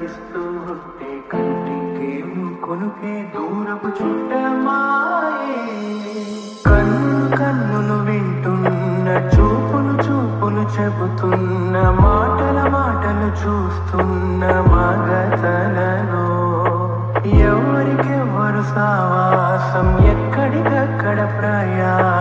కనిపిస్తూ ఉంటే కంటికేమో కొనుకే దూరపు చుట్టమాయే కన్ను కన్నును వింటున్న చూపులు చూపులు చెబుతున్న మాటల మాటలు చూస్తున్న మగతలలో ఎవరికెవరు సావాసం ఎక్కడికక్కడ ప్రయాణం